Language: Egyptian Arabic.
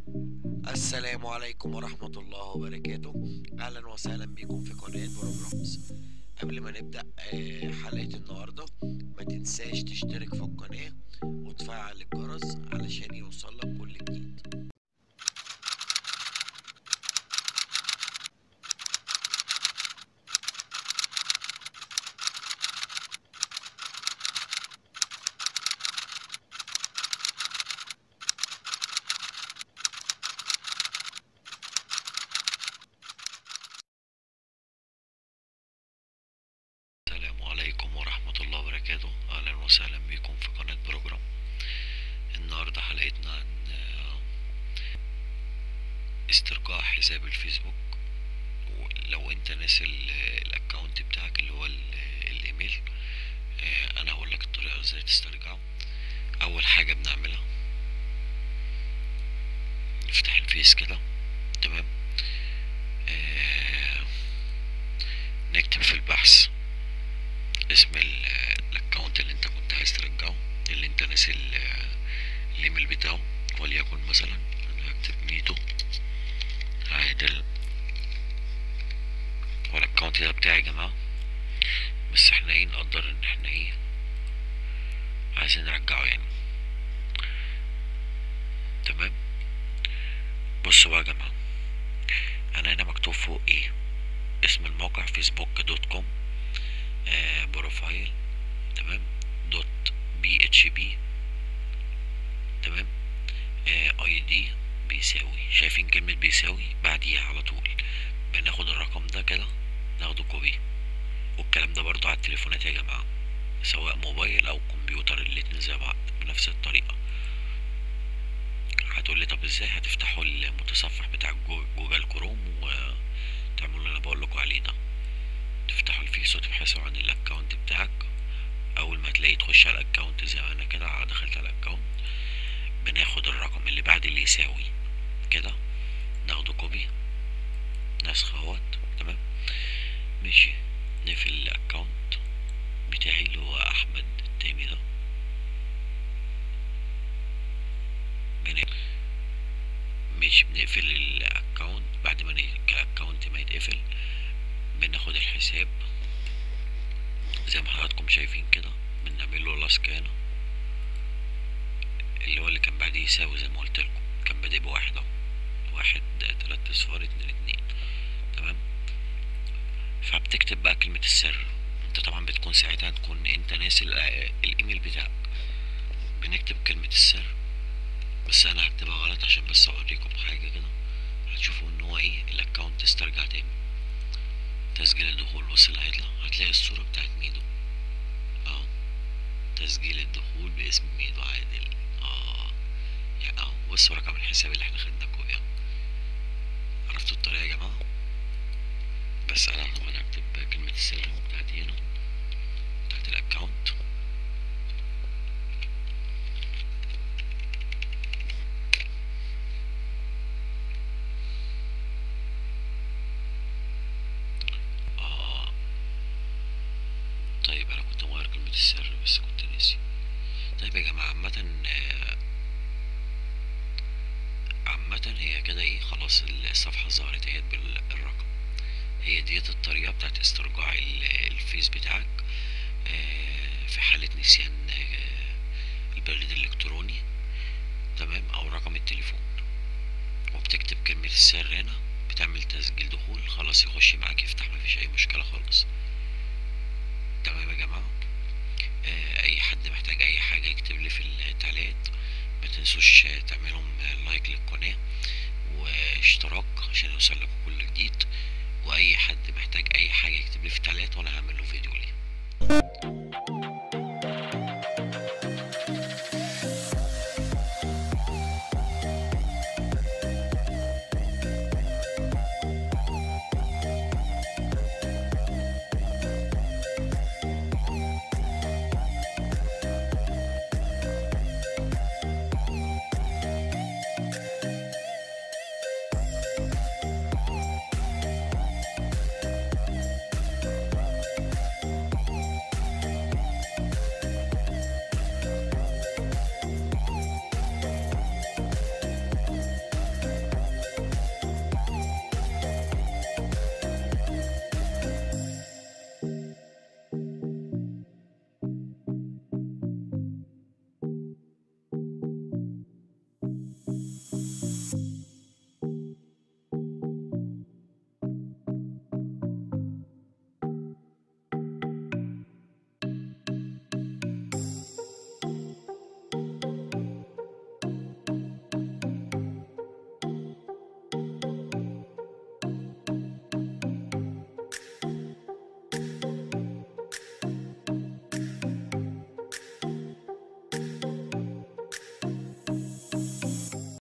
السلام عليكم ورحمة الله وبركاته أهلا وسهلا بكم في قناة بروجرامز قبل ما نبدأ آه، حلقة النهاردة ما تنساش تشترك في القناة وتفعل الجرس علشان يوصلك كل جديد السلام عليكم ورحمة الله وبركاته أهلا وسهلا بكم في قناة بروجرام النهاردة حلقتنا عن آه، استرجاع حساب الفيسبوك لو انت ناسي ال- الاكونت بتاعك اللي هو ال- الايميل آه، انا هقول لك الطريقة ازاي تسترجعه اول حاجة بنعملها نفتح الفيس كده تمام آه، نكتب في البحث اسم ال- الاكونت اللي انت كنت عايز ترجعه اللي انت ناسي ال- الايميل بتاعه وليكن مثلا انا هكتب ميدو عادل والاكونت ده بتاعي يا جماعة بس احنا ايه نقدر ان احنا ايه عايزين نرجعه يعني تمام بصوا بقى يا جماعة انا هنا مكتوب فوق ايه اسم الموقع فيسبوك دوت كوم آه بروفايل تمام دوت بي اتش بي تمام اي دي بيساوي شايفين كلمة بيساوي بعديها على طول بناخد الرقم ده كده ناخده كوبي والكلام ده برضو على التليفونات يا جماعة سواء موبايل او كمبيوتر الاتنين زي بعض بنفس الطريقة هتقولي طب ازاي هتفتحوا المتصفح بتاع جو- جوجل كروم وتعملوا اللي انا بقول لكم عليه ده تفتحوا الفيس وتبحثوا عن الاكونت بتاعك اول ما تلاقيه تخش على الاكونت زي ما انا كده دخلت على الاكونت بناخد الرقم اللي بعد اللي يساوي كده ناخده كوبي نسخ اهوت تمام ماشي نقفل الاكونت بتاعي اللي هو احمد التيمي ده بن- ماشي بنقفل الاكونت بعد ما الاكونت ما يتقفل بناخد الحساب زي ما حضراتكم شايفين كده بنعمل له لاسكان اللي هو اللي كان بعد يساوي زي ما قلت لكم كان بادئ بواحد اهو واحد تلات اصفار اتنين اتنين تمام فبتكتب بقى كلمة السر انت طبعا بتكون ساعتها تكون انت ناسي ال- الايميل بتاعك بنكتب كلمة السر بس انا هكتبها غلط عشان بس اوريكم حاجة كده هتشوفوا ان هو ايه الاكونت استرجع تاني تسجيل الدخول بص اللي هيطلع هتلاقي الصورة بتاعت ميدو اهو تسجيل الدخول باسم ميدو عادل اه يعني اهو بصوا رقم الحساب اللي احنا خدناه كوبي اهو عرفتوا الطريقة يا جماعة بس انا طبعا هكتب كلمة السر بتاعتي هنا بتاعت الاكونت اه طيب انا كنت مغير كلمة السر بس كنت ناسي طيب يا جماعة عامة آه، عامة هي كده ايه خلاص الصفحة ظهرت اهيت بالرقم هي ديت الطريقة بتاعت استرجاع ال- الفيس بتاعك آه، في حالة نسيان آه، البريد الإلكتروني تمام أو رقم التليفون وبتكتب كلمة السر هنا بتعمل تسجيل دخول خلاص يخش معاك يفتح مفيش أي مشكلة خالص تمام يا جماعة آه، أي حد محتاج أي حاجة يكتب لي في التعليقات ما تنسوش تعملهم لايك للقناة واشتراك عشان يوصل لكم كل جديد واي حد محتاج اي حاجة يكتب لي في التعليقات وانا هعمل له فيديو ليه